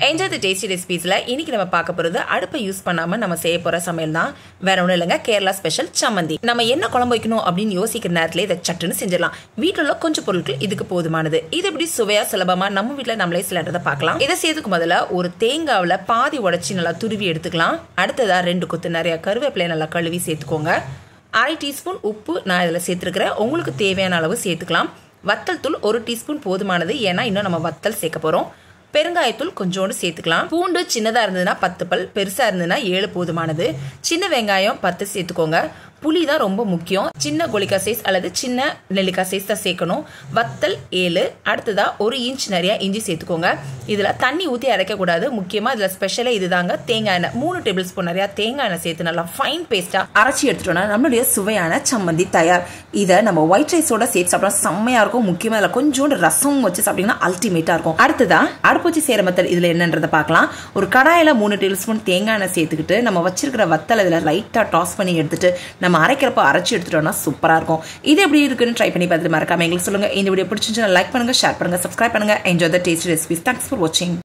enjoy the tasty ரெசிபீஸில் இன்னைக்கு நம்ம பார்க்க போகிறது அடுப்பை யூஸ் பண்ணாமல் நம்ம செய்ய போகிற சமையல் தான் வேற ஒன்றும் இல்லைங்க கேரளா ஸ்பெஷல் சம்மந்தி நம்ம என்ன குழம்பு வைக்கணும் அப்படின்னு யோசிக்கிற நேரத்தில் இதை சட்டுன்னு செஞ்சிடலாம் வீட்டில் உள்ள கொஞ்சம் பொருட்கள் இதுக்கு போதுமானது இது எப்படி சுவையாக சுலபமாக நம்ம வீட்டில் நம்மளே சிலன்றதை பார்க்கலாம் இதை செய்யறதுக்கு முதல்ல ஒரு தேங்காவில் பாதி உடச்சி நல்லா துருவி எடுத்துக்கலாம் அடுத்ததாக ரெண்டு கொத்து நிறைய கருவேப்பிலையை நல்லா கழுவி சேர்த்துக்கோங்க அரை டீஸ்பூன் உப்பு நான் இதில் சேர்த்துருக்கிறேன் உங்களுக்கு தேவையான அளவு சேர்த்துக்கலாம் வத்தல் தூள் ஒரு டீஸ்பூன் போதுமானது ஏன்னா இன்னும் நம்ம வத்தல் சேர்க்க போகிறோம் பெருங்காயத்தூள் கொஞ்சோண்டு சேர்த்துக்கலாம் பூண்டு சின்னதாக இருந்ததுன்னா பத்து பல் பெருசாக இருந்ததுன்னா ஏழு போதுமானது சின்ன வெங்காயம் பத்து சேர்த்துக்கோங்க புளி தான் ரொம்ப முக்கியம் சின்ன கோலிக்காய் சைஸ் அல்லது சின்ன நெல்லிக்காய் சைஸ் தான் சேர்க்கணும் வத்தல் ஏழு அடுத்ததா ஒரு இன்ச் நிறைய இஞ்சி சேர்த்துக்கோங்க இதில் தண்ணி ஊற்றி அரைக்கக்கூடாது முக்கியமாக இதில் ஸ்பெஷலாக இதுதாங்க தேங்காய் எண்ணெய் மூணு டேபிள் ஸ்பூன் நிறையா தேங்காய் எண்ணெய் சேர்த்து நல்லா ஃபைன் பேஸ்ட்டாக அரைச்சி எடுத்துட்டோம்னா நம்மளுடைய சுவையான சம்மந்தி தயார் இதை நம்ம ஒயிட் ரைஸோட சேர்த்து சாப்பிட்டா செம்மையாக இருக்கும் முக்கியமாக இதில் கொஞ்சோண்டு ரசம் வச்சு சாப்பிட்டீங்கன்னா அல்டிமேட்டாக இருக்கும் அடுத்ததா அடுப்பு வச்சு சேர மெத்தட் இதில் என்னன்றதை பார்க்கலாம் ஒரு கடாயில் மூணு டேபிள் ஸ்பூன் தேங்காய் எண்ணெய் சேர்த்துக்கிட்டு நம்ம வச்சிருக்கிற வத்தல் இதில் லைட்டாக டாஸ் பண்ணி எடுத்துட்டு நம்ம அரைக்கிறப்ப அரைச்சி எடுத்துட்டோம்னா சூப்பராக இருக்கும் இது எப்படி இருக்குன்னு ட்ரை பண்ணி பார்த்துட்டு மறக்காம எங்களுக்கு சொல்லுங்கள் இந்த வீடியோ பிடிச்சிருந்துச்சுன்னா லைக் பண்ணுங்கள் ஷேர் பண்ணுங்கள் சப்ஸ்கிரைப் பண்ணுங்கள் enjoy the taste recipes thanks for வாட்சிங்